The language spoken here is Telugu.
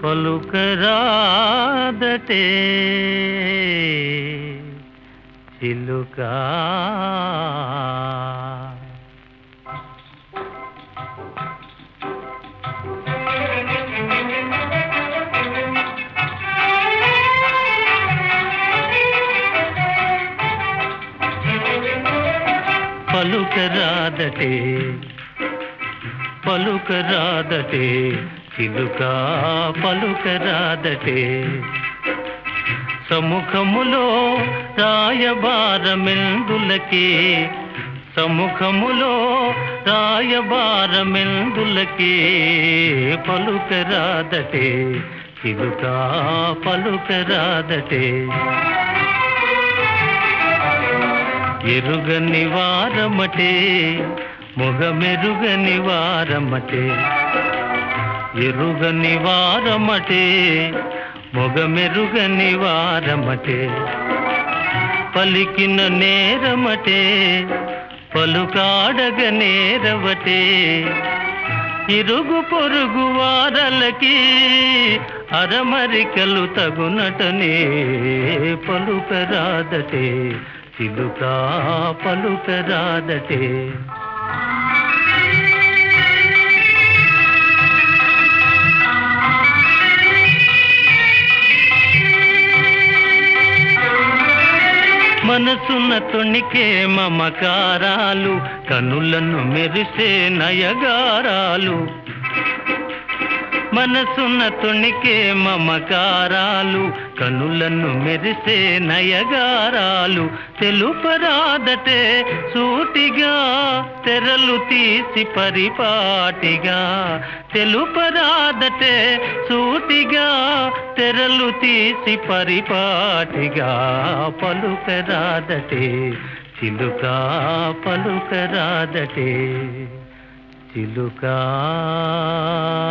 పలుకరాదటే చిలుకా పలుకరాదటే పలుకరాదటే చిలుకా పలుకరాదటే సముఖములో రాయబారమెందులకే సముఖములో రాయబారమెందులకే పలుకరాదటే చిలుకా పలుకరాదటే ఎరుగని వారమటే మొగమెరుగని వారమటే ఎరుగని వారమటే మొగమెరుగని వారమటే పలికిన నేరమటే పలుకాడగ నేరవటే ఇరుగు పొరుగు వారలకి అరమరికలు తగునటనే పలుకరాదటే చిలుకా పలుకరాదటే మనసున్న తొణికే మమకారాలు కనులను మెరిసే నయగారాలు మనసున్న తొణికే మమకారాలు కనులను మెరిసే నయగారాలు తెలుపరాదటే సూటిగా తెరలు తీసి పరిపాటిగా తెలుపరాదటే సూటిగా తెరలు తీసి పరిపాటిగా పలుకరాదటే చిలుకా పలుకరాదటే చిలుకా